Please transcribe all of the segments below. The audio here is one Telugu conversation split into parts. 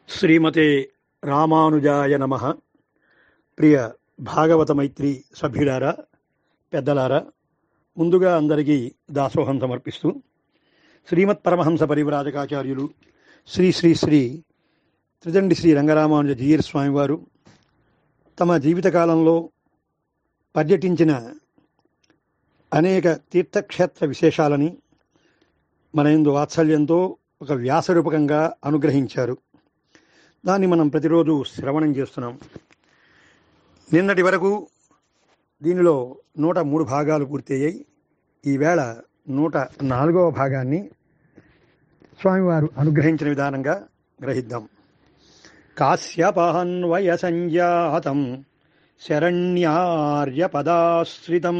శ్రీమతే రామానుజాయ నమ ప్రియ భాగవత మైత్రి సభ్యులారా పెద్దలారా ముందుగా అందరికీ దాసోహం సమర్పిస్తూ శ్రీమత్ పరమహంస పరివ్రాజకాచార్యులు శ్రీ శ్రీ శ్రీ త్రిదండి శ్రీ రంగరామానుజ జీయర్ స్వామివారు తమ జీవితకాలంలో పర్యటించిన అనేక తీర్థక్షేత్ర విశేషాలని మన ఎందు వాత్సల్యంతో ఒక వ్యాసరూపకంగా అనుగ్రహించారు దాన్ని మనం ప్రతిరోజు శ్రవణం చేస్తున్నాం నిన్నటి వరకు దీనిలో నూట మూడు భాగాలు పూర్తయ్యాయి ఈవేళ నూట నాలుగవ భాగాన్ని స్వామివారు అనుగ్రహించిన విధానంగా గ్రహిద్దాం కాశ్యపాన్వయ సంజాతం శరణ్యార్య పదాశ్రితం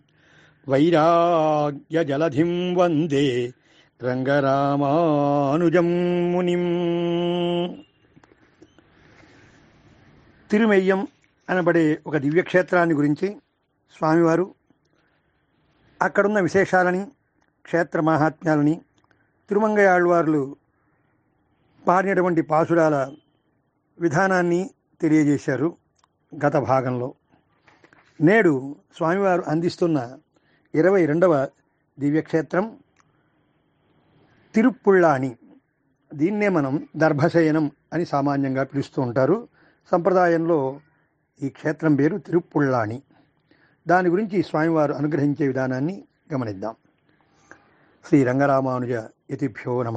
వైరాగ్య జలధిం వందే రంగరామానుజం మునిం తిరుమెయ్యం అనబడే ఒక దివ్యక్షేత్రాన్ని గురించి స్వామివారు అక్కడున్న విశేషాలని క్షేత్ర మాహాత్మ్యాలని తిరుమంగయాళ్వార్లు పాడినటువంటి పాసురాల విధానాన్ని తెలియజేశారు గత భాగంలో నేడు స్వామివారు అందిస్తున్న ఇరవై రెండవ దివ్యక్షేత్రం తిరుప్పుళ్ళాని దీన్నే మనం దర్భశయనం అని సామాన్యంగా పిలుస్తూ ఉంటారు సంప్రదాయంలో ఈ క్షేత్రం పేరు తిరుప్పుళ్ళాని దాని గురించి స్వామివారు అనుగ్రహించే విధానాన్ని గమనిద్దాం శ్రీ రంగరామానుజ యతిభ్యో నమ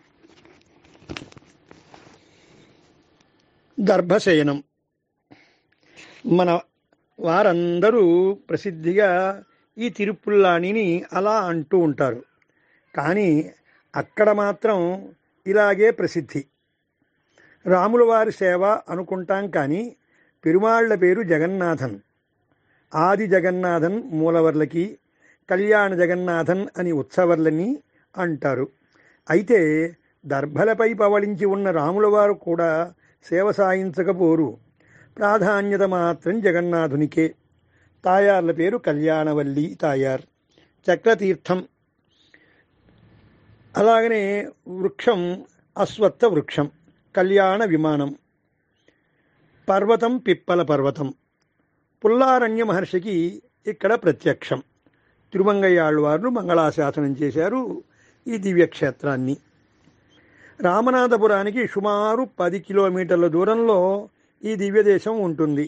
దర్భశయనం మన వారందరూ ప్రసిద్ధిగా ఈ తిరుపుల్లాణిని అలా అంటూ ఉంటారు కానీ అక్కడ మాత్రం ఇలాగే ప్రసిద్ధి రాముల వారి సేవ అనుకుంటాం కానీ పెరుమాళ్ల పేరు జగన్నాథన్ ఆది జగన్నాథన్ మూలవర్లకి కళ్యాణ జగన్నాథన్ అని ఉత్సవర్లని అంటారు అయితే దర్భలపై పవళించి ఉన్న రాముల వారు కూడా సేవ సాయించకపోరు ప్రాధాన్యత మాత్రం జగన్నాథునికే తాయార్ల పేరు కళ్యాణవల్లి తాయార్ చక్రతీర్థం అలాగనే వృక్షం అశ్వత్థ వృక్షం కళ్యాణ విమానం పర్వతం పిప్పల పర్వతం పుల్లారణ్య మహర్షికి ఇక్కడ ప్రత్యక్షం తిరుమంగయ్యాళ్వార్లు మంగళాశాసనం చేశారు ఈ దివ్యక్షేత్రాన్ని రామనాథపురానికి సుమారు పది కిలోమీటర్ల దూరంలో ఈ దివ్యదేశం ఉంటుంది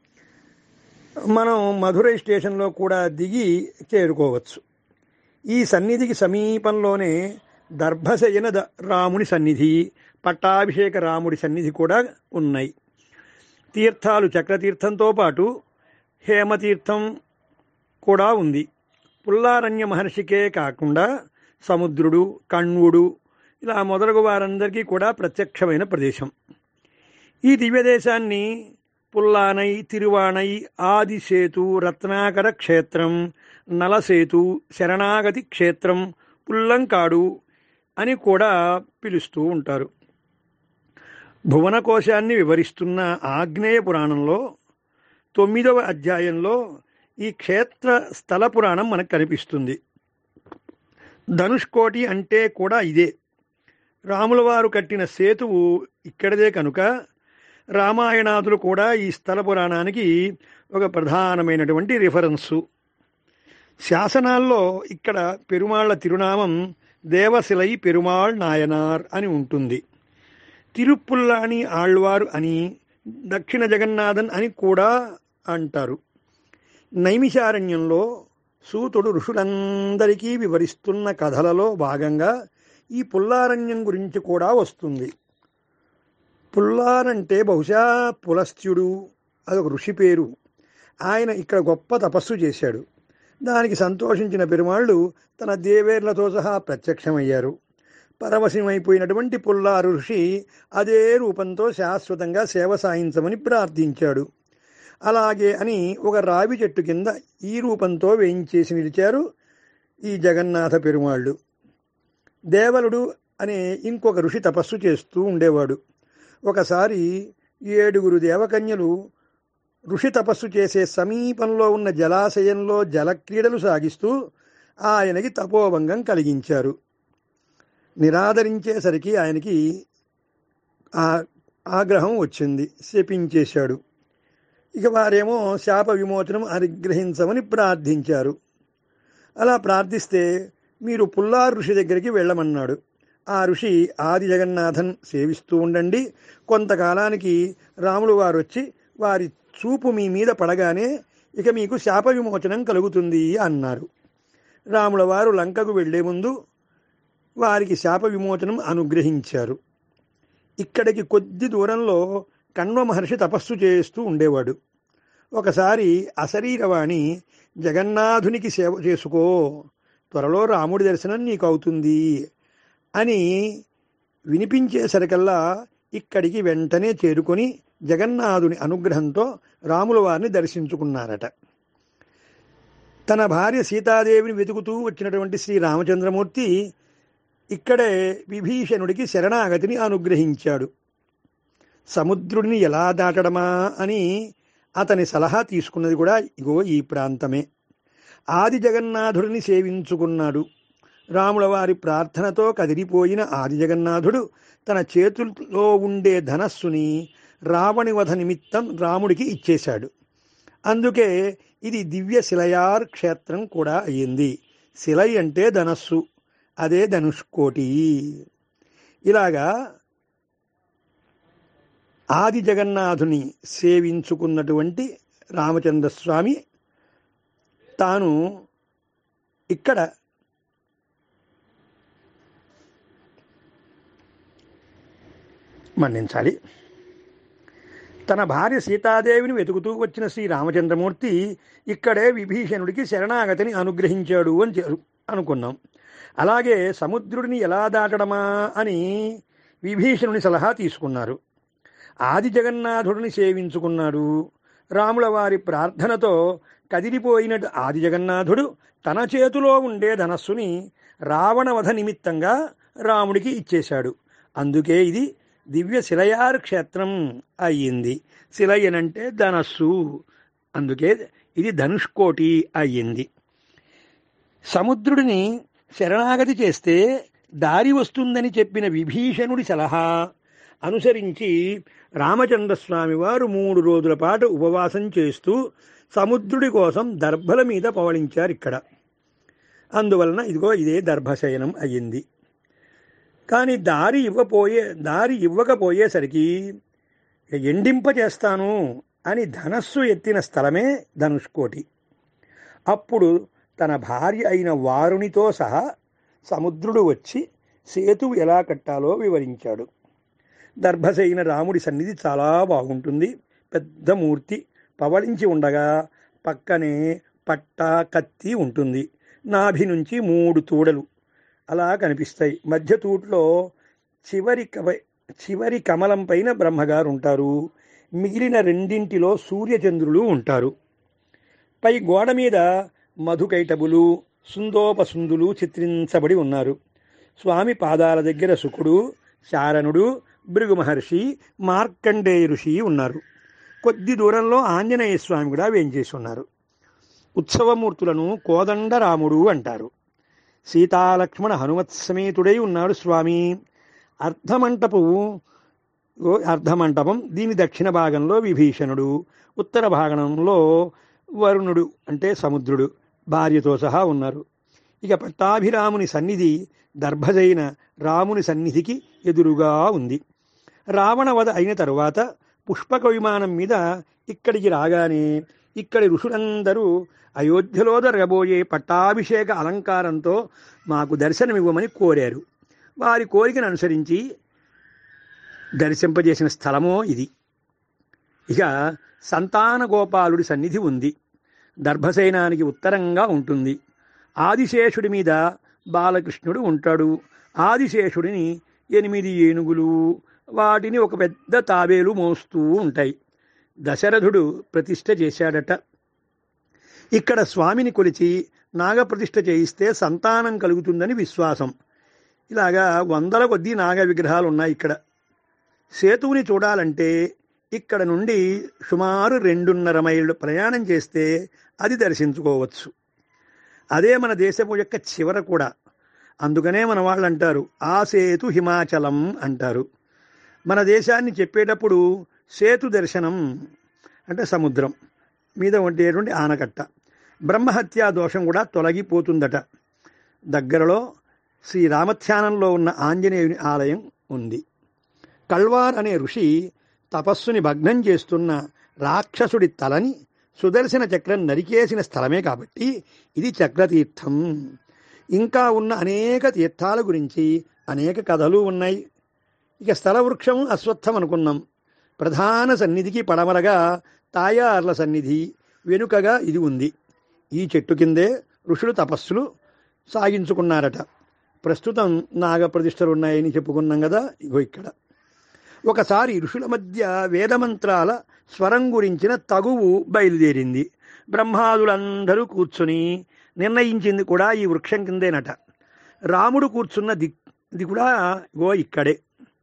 మనం మధురై స్టేషన్లో కూడా దిగి చేరుకోవచ్చు ఈ సన్నిధికి సమీపంలోనే దర్భశయన ద- రాముని సన్నిధి పట్టాభిషేక రాముడి సన్నిధి కూడా ఉన్నాయి తీర్థాలు చక్రతీర్థంతో పాటు హేమతీర్థం కూడా ఉంది పుల్లారణ్య మహర్షికే కాకుండా సముద్రుడు కణ్వుడు ఇలా మొదలగు వారందరికీ కూడా ప్రత్యక్షమైన ప్రదేశం ఈ దివ్యదేశాన్ని పుల్లానై తిరువాణై ఆదిసేతు రత్నాకర క్షేత్రం నలసేతు శరణాగతి క్షేత్రం పుల్లంకాడు అని కూడా పిలుస్తూ ఉంటారు భువనకోశాన్ని వివరిస్తున్న ఆగ్నేయ పురాణంలో తొమ్మిదవ అధ్యాయంలో ఈ క్షేత్ర స్థల పురాణం మనకు కనిపిస్తుంది ధనుష్కోటి అంటే కూడా ఇదే రాముల వారు కట్టిన సేతువు ఇక్కడదే కనుక రామాయణాదులు కూడా ఈ స్థల పురాణానికి ఒక ప్రధానమైనటువంటి రిఫరెన్సు శాసనాల్లో ఇక్కడ పెరుమాళ్ల తిరునామం దేవశిలై పెరుమాళ్ నాయనార్ అని ఉంటుంది తిరుపుల్లాని ఆళ్వారు అని దక్షిణ జగన్నాథన్ అని కూడా అంటారు నైమిషారణ్యంలో సూతుడు ఋషులందరికీ వివరిస్తున్న కథలలో భాగంగా ఈ పుల్లారణ్యం గురించి కూడా వస్తుంది పుల్లారంటే బహుశా పులస్త్యుడు అదొక ఋషి పేరు ఆయన ఇక్కడ గొప్ప తపస్సు చేశాడు దానికి సంతోషించిన పెరుమాళ్ళు తన దేవేర్లతో సహా ప్రత్యక్షమయ్యారు పరవశమైపోయినటువంటి పుల్లారు ఋషి అదే రూపంతో శాశ్వతంగా సేవ సాయించమని ప్రార్థించాడు అలాగే అని ఒక రావి చెట్టు కింద ఈ రూపంతో వేయించేసి నిలిచారు ఈ జగన్నాథ పెరుమాళ్ళు దేవలుడు అనే ఇంకొక ఋషి తపస్సు చేస్తూ ఉండేవాడు ఒకసారి ఏడుగురు దేవకన్యలు ఋషి తపస్సు చేసే సమీపంలో ఉన్న జలాశయంలో జలక్రీడలు సాగిస్తూ ఆయనకి తపోభంగం కలిగించారు నిరాదరించేసరికి ఆయనకి ఆ ఆగ్రహం వచ్చింది శపించేశాడు ఇక వారేమో శాప విమోచనం అనుగ్రహించమని ప్రార్థించారు అలా ప్రార్థిస్తే మీరు పుల్లారు ఋషి దగ్గరికి వెళ్ళమన్నాడు ఆ ఋషి ఆది జగన్నాథన్ సేవిస్తూ ఉండండి కొంతకాలానికి రాములు వారు వచ్చి వారి చూపు మీ మీద పడగానే ఇక మీకు శాప విమోచనం కలుగుతుంది అన్నారు రాముల వారు లంకకు వెళ్లే ముందు వారికి శాప విమోచనం అనుగ్రహించారు ఇక్కడికి కొద్ది దూరంలో కణ్వ మహర్షి తపస్సు చేస్తూ ఉండేవాడు ఒకసారి అశరీరవాణి జగన్నాథునికి సేవ చేసుకో త్వరలో రాముడి దర్శనం నీకు అవుతుంది అని వినిపించేసరికల్లా ఇక్కడికి వెంటనే చేరుకొని జగన్నాథుని అనుగ్రహంతో రాముల వారిని దర్శించుకున్నారట తన భార్య సీతాదేవిని వెతుకుతూ వచ్చినటువంటి శ్రీ రామచంద్రమూర్తి ఇక్కడే విభీషణుడికి శరణాగతిని అనుగ్రహించాడు సముద్రుడిని ఎలా దాటడమా అని అతని సలహా తీసుకున్నది కూడా ఇగో ఈ ప్రాంతమే ఆది జగన్నాథుడిని సేవించుకున్నాడు రాముల వారి ప్రార్థనతో కదిలిపోయిన ఆది జగన్నాథుడు తన చేతుల్లో ఉండే ధనస్సుని రావణి వధ నిమిత్తం రాముడికి ఇచ్చేశాడు అందుకే ఇది దివ్య శిలయార్ క్షేత్రం కూడా అయ్యింది శిలై అంటే ధనస్సు అదే ధనుష్కోటి ఇలాగా ఆది జగన్నాథుని సేవించుకున్నటువంటి రామచంద్రస్వామి తాను ఇక్కడ మన్నించాలి తన భార్య సీతాదేవిని వెతుకుతూ వచ్చిన శ్రీ రామచంద్రమూర్తి ఇక్కడే విభీషణుడికి శరణాగతిని అనుగ్రహించాడు అని చె- అనుకున్నాం అలాగే సముద్రుడిని ఎలా దాటడమా అని విభీషణుని సలహా తీసుకున్నారు ఆది జగన్నాథుడిని సేవించుకున్నాడు రాముల వారి ప్రార్థనతో కదిలిపోయిన ఆది జగన్నాథుడు తన చేతిలో ఉండే ధనస్సుని రావణవధ నిమిత్తంగా రాముడికి ఇచ్చేశాడు అందుకే ఇది దివ్య శిలయార్ క్షేత్రం అయ్యింది శిలయనంటే ధనస్సు అందుకే ఇది ధనుష్కోటి అయ్యింది సముద్రుడిని శరణాగతి చేస్తే దారి వస్తుందని చెప్పిన విభీషణుడి సలహా అనుసరించి రామచంద్రస్వామి వారు మూడు రోజుల పాటు ఉపవాసం చేస్తూ సముద్రుడి కోసం దర్భల మీద పవళించారు ఇక్కడ అందువలన ఇదిగో ఇదే దర్భశయనం అయ్యింది కానీ దారి ఇవ్వపోయే దారి ఇవ్వకపోయేసరికి ఎండింప చేస్తాను అని ధనస్సు ఎత్తిన స్థలమే ధనుష్కోటి అప్పుడు తన భార్య అయిన వారునితో సహా సముద్రుడు వచ్చి సేతువు ఎలా కట్టాలో వివరించాడు దర్భసైన రాముడి సన్నిధి చాలా బాగుంటుంది పెద్ద మూర్తి పవళించి ఉండగా పక్కనే పట్ట కత్తి ఉంటుంది నాభి నుంచి మూడు తూడలు అలా కనిపిస్తాయి మధ్య తూట్లో చివరి కవ చివరి కమలం పైన బ్రహ్మగారు ఉంటారు మిగిలిన రెండింటిలో సూర్యచంద్రులు ఉంటారు పై గోడ మీద మధుకైటబులు సుందోపసుందులు చిత్రించబడి ఉన్నారు స్వామి పాదాల దగ్గర శుకుడు శారణుడు భృగు మహర్షి మార్కండేయ ఋషి ఉన్నారు కొద్ది దూరంలో ఆంజనేయ స్వామి కూడా వేంచేసి ఉన్నారు ఉత్సవమూర్తులను కోదండరాముడు అంటారు సీతాలక్ష్మణ హనుమత్ సమేతుడై ఉన్నాడు స్వామి అర్ధమంటపు ఓ అర్ధమంటపం దీని దక్షిణ భాగంలో విభీషణుడు ఉత్తర భాగంలో వరుణుడు అంటే సముద్రుడు భార్యతో సహా ఉన్నారు ఇక పట్టాభిరాముని సన్నిధి దర్భజైన రాముని సన్నిధికి ఎదురుగా ఉంది రావణవధ అయిన తరువాత పుష్పక విమానం మీద ఇక్కడికి రాగానే ఇక్కడి ఋషులందరూ అయోధ్యలో జరగబోయే పట్టాభిషేక అలంకారంతో మాకు దర్శనమివ్వమని కోరారు వారి కోరికను అనుసరించి దర్శింపజేసిన స్థలమో ఇది ఇక సంతాన గోపాలుడి సన్నిధి ఉంది దర్భసేనానికి ఉత్తరంగా ఉంటుంది ఆదిశేషుడి మీద బాలకృష్ణుడు ఉంటాడు ఆదిశేషుడిని ఎనిమిది ఏనుగులు వాటిని ఒక పెద్ద తాబేలు మోస్తూ ఉంటాయి దశరథుడు ప్రతిష్ఠ చేశాడట ఇక్కడ స్వామిని కొలిచి నాగప్రతిష్ఠ చేయిస్తే సంతానం కలుగుతుందని విశ్వాసం ఇలాగా వందల కొద్దీ నాగ విగ్రహాలు ఉన్నాయి ఇక్కడ సేతువుని చూడాలంటే ఇక్కడ నుండి సుమారు రెండున్నర మైళ్ళు ప్రయాణం చేస్తే అది దర్శించుకోవచ్చు అదే మన దేశము యొక్క చివర కూడా అందుకనే మన వాళ్ళు అంటారు ఆ సేతు హిమాచలం అంటారు మన దేశాన్ని చెప్పేటప్పుడు సేతు దర్శనం అంటే సముద్రం మీద ఉండేటువంటి ఆనకట్ట బ్రహ్మహత్యా దోషం కూడా తొలగిపోతుందట దగ్గరలో శ్రీ రామధ్యానంలో ఉన్న ఆంజనేయుని ఆలయం ఉంది కల్వార్ అనే ఋషి తపస్సుని భగ్నం చేస్తున్న రాక్షసుడి తలని సుదర్శన చక్రం నరికేసిన స్థలమే కాబట్టి ఇది చక్రతీర్థం ఇంకా ఉన్న అనేక తీర్థాల గురించి అనేక కథలు ఉన్నాయి ఇక స్థల వృక్షం అశ్వత్థం అనుకున్నాం ప్రధాన సన్నిధికి పడమరగా తాయార్ల సన్నిధి వెనుకగా ఇది ఉంది ఈ చెట్టు కిందే ఋషులు తపస్సులు సాగించుకున్నారట ప్రస్తుతం నాగప్రతిష్టలు ఉన్నాయని చెప్పుకున్నాం కదా ఇగో ఇక్కడ ఒకసారి ఋషుల మధ్య వేదమంత్రాల స్వరం గురించిన తగువు బయలుదేరింది బ్రహ్మాదులందరూ కూర్చుని నిర్ణయించింది కూడా ఈ వృక్షం కిందేనట రాముడు కూర్చున్న ది ఇది కూడా ఇగో ఇక్కడే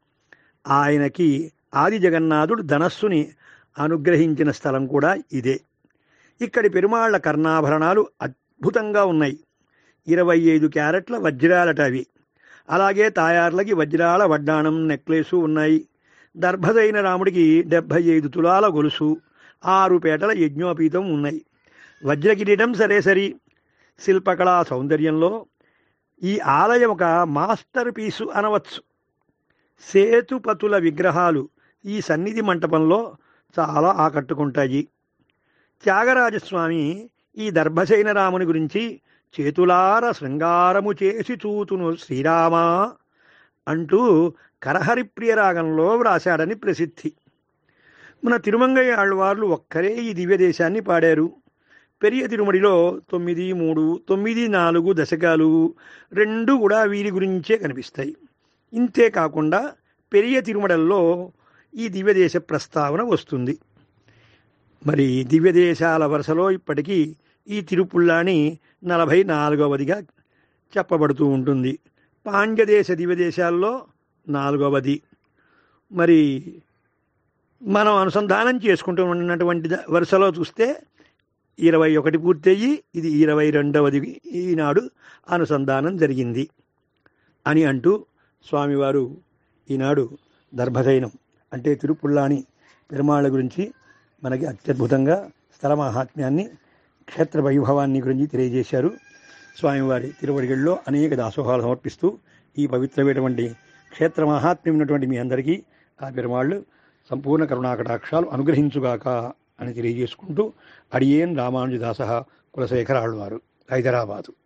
ఆయనకి ఆది జగన్నాథుడు ధనస్సుని అనుగ్రహించిన స్థలం కూడా ఇదే ఇక్కడి పెరుమాళ్ల కర్ణాభరణాలు అద్భుతంగా ఉన్నాయి ఇరవై ఐదు క్యారెట్ల వజ్రాలట అవి అలాగే తాయార్లకి వజ్రాల వడ్డాణం నెక్లెసు ఉన్నాయి దర్భదైన రాముడికి డెబ్భై ఐదు తులాల గొలుసు ఆరు పేటల యజ్ఞోపీతం ఉన్నాయి వజ్రకిరీటం సరే సరి శిల్పకళా సౌందర్యంలో ఈ ఆలయం ఒక మాస్టర్ పీసు అనవచ్చు సేతుపతుల విగ్రహాలు ఈ సన్నిధి మంటపంలో చాలా ఆకట్టుకుంటాయి త్యాగరాజస్వామి ఈ దర్భశైన రాముని గురించి చేతులార శృంగారము చేసి చూతును శ్రీరామా అంటూ కరహరి ప్రియరాగంలో వ్రాశాడని ప్రసిద్ధి మన తిరుమంగయ్య ఆళ్వార్లు ఒక్కరే ఈ దివ్య దేశాన్ని పాడారు పెరియ తిరుమడిలో తొమ్మిది మూడు తొమ్మిది నాలుగు దశకాలు రెండు కూడా వీరి గురించే కనిపిస్తాయి ఇంతే కాకుండా పెరియ తిరుమడల్లో ఈ దివ్యదేశ ప్రస్తావన వస్తుంది మరి దివ్యదేశాల వరుసలో ఇప్పటికీ ఈ తిరుపుళ్ళాని నలభై నాలుగవదిగా చెప్పబడుతూ ఉంటుంది పాండ్యదేశ దివ్యదేశాల్లో నాలుగవది మరి మనం అనుసంధానం చేసుకుంటూ ఉన్నటువంటి ద- వరుసలో చూస్తే ఇరవై ఒకటి పూర్తయ్యి ఇది ఇరవై రెండవది ఈనాడు అనుసంధానం జరిగింది అని అంటూ స్వామివారు ఈనాడు దర్భశయనం అంటే తిరుపుళ్ళాని పెరుమాళ్ళ గురించి మనకి అత్యద్భుతంగా స్థల మహాత్మ్యాన్ని క్షేత్ర వైభవాన్ని గురించి తెలియజేశారు స్వామివారి తిరువడిగల్లో అనేక దాసోహాలు సమర్పిస్తూ ఈ పవిత్రమైనటువంటి క్షేత్ర మహాత్మ్యం ఉన్నటువంటి మీ అందరికీ ఆ పెరుమాళ్ళు సంపూర్ణ కరుణాకటాక్షాలు అనుగ్రహించుగాక అని తెలియజేసుకుంటూ అడియేన్ రామానుజదాస కులశేఖర ఆళ్వారు హైదరాబాదు